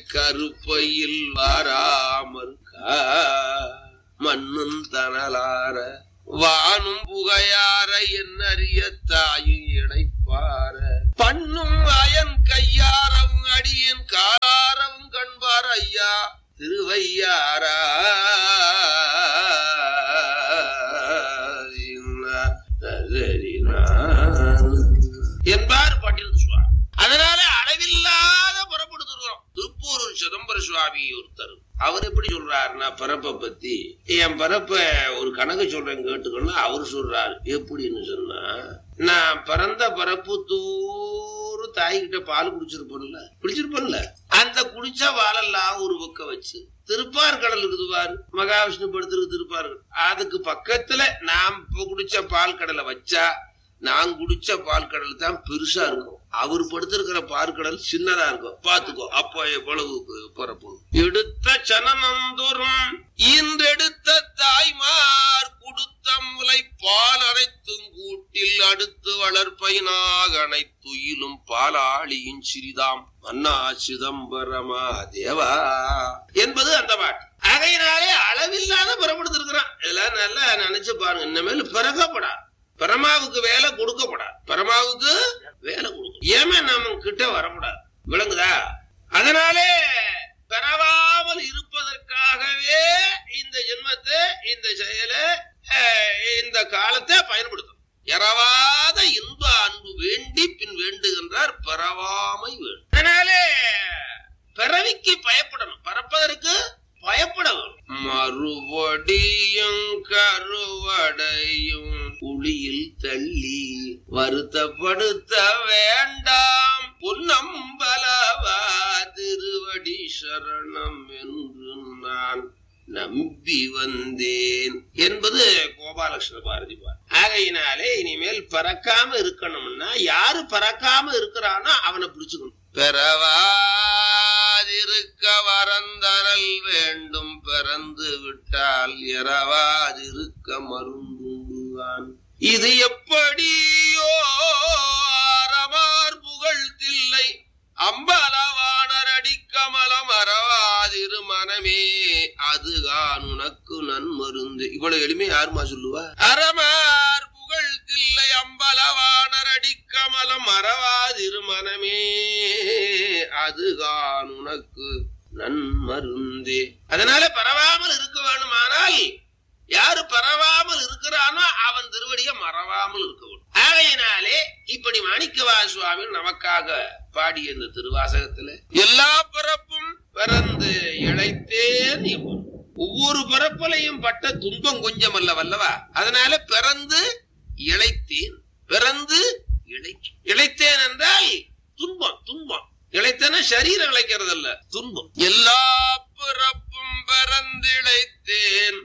கருப்பையில் வாராமற்கா மண்ணும் தனலார வானும் புகையார என்னறிய தாயும் இணைப்பார பண்ணும் அயன் கையாரவும் அடியன் காரவும் கண்பார் ஐயா திருவையாரா என்பார் பாட்டில் சுவாமி அதனால அளவில்லாத புறப்படுத்துகிறோம் திருப்பூர் சிதம்பர சுவாமி ஒருத்தர் அவர் எப்படி சொல்றாருன்னா பிறப்பை பத்தி என் பிறப்ப ஒரு கணக்கு சொல்றேன் கேட்டுக்கணும் அவர் சொல்றாரு எப்படின்னு சொன்னா நான் பிறந்த பிறப்பு தூரு தாய்கிட்ட பால் குடிச்சிருப்பேன்ல குடிச்சிருப்பேன்ல அந்த குடிச்ச பாலெல்லாம் ஒரு பக்கம் வச்சு திருப்பார் கடல் இருக்குது பாரு மகாவிஷ்ணு படுத்திருக்கு திருப்பார் அதுக்கு பக்கத்துல நாம் இப்ப குடிச்ச பால் கடலை வச்சா நான் குடிச்ச பால் கடல் தான் பெருசா இருக்கும் அவர் படுத்திருக்கிற பாற்கடல் சின்னதா இருக்கும் பாத்துக்கோ அப்போ எவ்வளவு பிறப்பு எடுத்த சனநந்தோறும் இன்றெடுத்த தாய்மார் கொடுத்த முலை பால் அனைத்தும் கூட்டில் அடுத்து வளர்ப்பைனாக அனைத்துயிலும் பாலாளியின் சிறிதாம் மன்னா சிதம்பரமா தேவா என்பது அந்த பாட்டு ஆகையினாலே அளவில்லாத பிறப்படுத்திருக்கிறான் இதெல்லாம் நல்லா நினைச்சு பாருங்க இனிமேல் பிறக்கப்படாது பரமாவுக்கு வேலை கொடுக்கப்படாது பரமாவுக்கு வேலை கொடுக்கும் ஏமே நம்ம கிட்ட வரக்கூடாது விளங்குதா அதனாலே பெறவாமல் இருப்பதற்காகவே இந்த ஜென்மத்தை இந்த செயலை அஹ், இந்த காலத்தை பயன்படுத்தணும் எறவாத இன்ப அன்பு வேண்டி பின் வேண்டுகின்றார் பெறவாமை வேண்டும் அதனாலே பிறவிக்கு பயப்படணும் பறப்பதற்கு பயப்பட வேணும் மறுபடியும் கருவடையும் குழியில் தள்ளி வருத்தப்படுத்த வேண்டாம் பொன்னம்பலவா திருவடி சரணம் என்று நான் நம்பி வந்தேன் என்பது கோபாலகிருஷ்ண பாரதி பார் ஆகையினாலே இனிமேல் பறக்காம இருக்கணும்னா யாரு பறக்காம இருக்கிறானோ அவனை பிடிச்சுக்கணும் பெறவாதிருக்க வரந்தரல் வேண்டும் பிறந்து விட்டால் எறவாதிருக்க மருந்துண்டுவான் இது எப்படியோ அறமார் புகழ்த்தில்லை அம்பலவாணர் அடிக்கமலம் அறவாதிரு மனமே அதுதான் உனக்கு நன்மருந்து இவ்வளவு எளிமை யாருமா சொல்லுவா அறமார் புகழ்த்தில்லை அம்பலவாணர் அடிக்கமலம் அறவாதிரு மனமே அதுதான் உனக்கு நன்மருந்தே அதனால பரவாமல் இருக்க வேணுமானால் யாரு பரவாமல் இருக்கிறானோ அவன் திருவடியை மறவாமல் இருக்க வேண்டும் ஆகையினாலே இப்படி மாணிக்கவா சுவாமி நமக்காக பாடிய இந்த திருவாசகத்துல எல்லா பிறப்பும் பிறந்து இழைத்தேன் என்பது. ஒவ்வொரு பிறப்பிலையும் பட்ட துன்பம் கொஞ்சம் அல்ல வல்லவா அதனால பிறந்து இழைத்தேன் பிறந்து இழை இழைத்தேன் என்றால் துன்பம் துன்பம் இழைத்தன சரீரம் இழைக்கிறது அல்ல துன்பம் எல்லா பிறப்பும் பிறந்திழைத்தேன்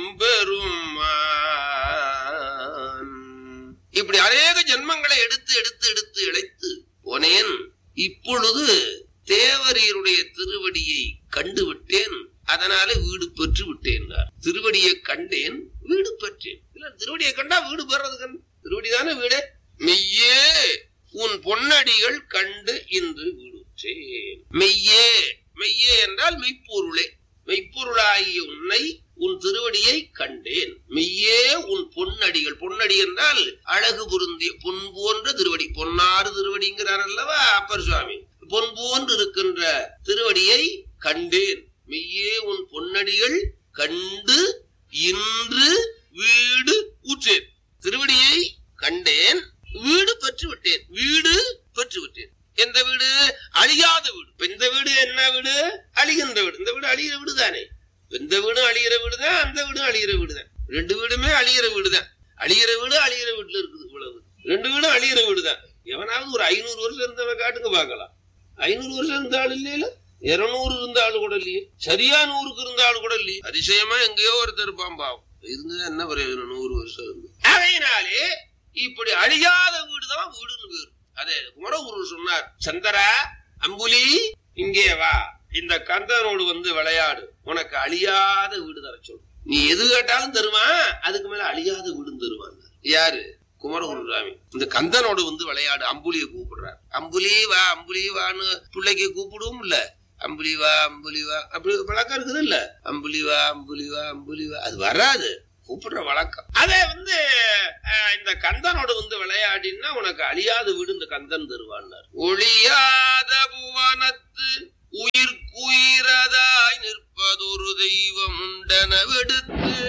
எம்பெருமான் இப்படி அநேக ஜென்மங்களை எடுத்து எடுத்து எடுத்து இழைத்து போனேன் இப்பொழுது தேவரீருடைய திருவடியை கண்டு விட்டேன் அதனால வீடு பெற்று விட்டேன் திருவடியை கண்டேன் வீடு பெற்றேன் இல்ல திருவடியை கண்டா வீடு பெறது கண் திருவடி தானே வீடு மெய்யே உன் பொன்னடிகள் கண்டு இன்று வீடுற்றேன் மெய்யே மெய்யே என்றால் மெய்ப்பொருளே மெய்ப்பொருளாகிய உன்னை உன் திருவடியை கண்டேன் மெய்யே உன் பொன்னடிகள் பொன்னடி என்றால் அழகு பொருந்திய பொன் போன்ற திருவடி பொன்னாறு திருவடிங்கிறார் அல்லவா அப்பர் சுவாமி பொன் போன்று இருக்கின்ற திருவடியை கண்டேன் மெய்யே உன் பொன்னடிகள் கண்டு இன்று வீடு ஊற்றேன் திருவடியை கண்டேன் வீடு பெற்று விட்டேன் வீடு பெற்று விட்டேன் எந்த வீடு அழியாத வீடு இப்ப இந்த வீடு என்ன வீடு அழிகின்ற வீடு இந்த வீடு அழிகிற வீடு தானே இந்த வீடும் அழிகிற வீடு தான் அந்த வீடும் அழிகிற வீடு தான் ரெண்டு வீடுமே அழிகிற வீடு தான் அழிகிற வீடு அழிகிற வீட்டுல இருக்குது இவ்வளவு ரெண்டு வீடும் அழிகிற வீடு தான் எவனாவது ஒரு ஐநூறு வருஷம் இருந்தவன் காட்டுங்க பார்க்கலாம் ஐநூறு வருஷம் இருந்த ஆள் இல்லையில இருநூறு இருந்த ஆளு கூட இல்லையே சரியா நூறுக்கு இருந்த ஆளு கூட இல்லையே அதிசயமா எங்கேயோ ஒருத்தர் இருப்பான் பாவம் இருந்தது என்ன பிரயோஜனம் நூறு வருஷம் இருந்து அதையினாலே இப்படி அழியாத வீடுதான் வீடுன்னு பேரு அதே குமரகுரு சொன்னார் சந்தரா அம்புலி இங்கே வா இந்த கந்தனோடு வந்து விளையாடு உனக்கு அழியாத வீடு தர சொல்லு நீ எது கேட்டாலும் தருவான் அதுக்கு மேல அழியாத வீடும் தருவான் யாரு குமரகுரு சாமி இந்த கந்தனோடு வந்து விளையாடு அம்புலிய கூப்பிடுறார் அம்புலி வா அம்புலி வான்னு பிள்ளைக்கு கூப்பிடுவோம் இல்ல அம்புலிவா அம்புலிவா அப்படி ஒரு பழக்கம் இருக்குது இல்ல அம்புலிவா அம்புலிவா அம்புலிவா அது வராது கூப்பிடுற வழக்கம் அதே வந்து அஹ், இந்த கந்தனோடு வந்து விளையாடினா உனக்கு அழியாத வீடு இந்த கந்தன் தருவான்னார் ஒளியாத புவனத்து உயிர்க்குயிரதாய் நிற்பதொரு தெய்வம் உண்டனவெடுத்து